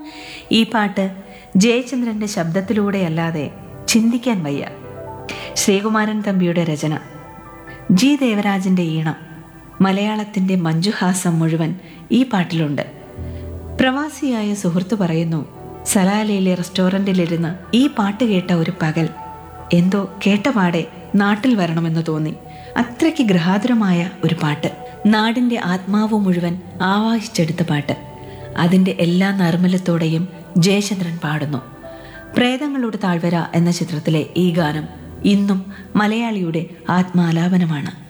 ഈ പാട്ട് ജയചന്ദ്രന്റെ ശബ്ദത്തിലൂടെയല്ലാതെ ചിന്തിക്കാൻ വയ്യ ശ്രീകുമാരൻ തമ്പിയുടെ രചന ജി ദേവരാജന്റെ ഈണം മലയാളത്തിന്റെ മഞ്ജുഹാസം മുഴുവൻ ഈ പാട്ടിലുണ്ട് പ്രവാസിയായ സുഹൃത്ത് പറയുന്നു സലാലയിലെ റെസ്റ്റോറൻറ്റിലിരുന്ന് ഈ പാട്ട് കേട്ട ഒരു പകൽ എന്തോ കേട്ടപാടെ നാട്ടിൽ വരണമെന്ന് തോന്നി അത്രയ്ക്ക് ഗൃഹാതുരമായ ഒരു പാട്ട് നാടിന്റെ ആത്മാവ് മുഴുവൻ ആവാഹിച്ചെടുത്ത പാട്ട് അതിന്റെ എല്ലാ നർമ്മലത്തോടെയും ജയചന്ദ്രൻ പാടുന്നു പ്രേതങ്ങളുടെ താഴ്വര എന്ന ചിത്രത്തിലെ ഈ ഗാനം ഇന്നും മലയാളിയുടെ ആത്മാലാപനമാണ്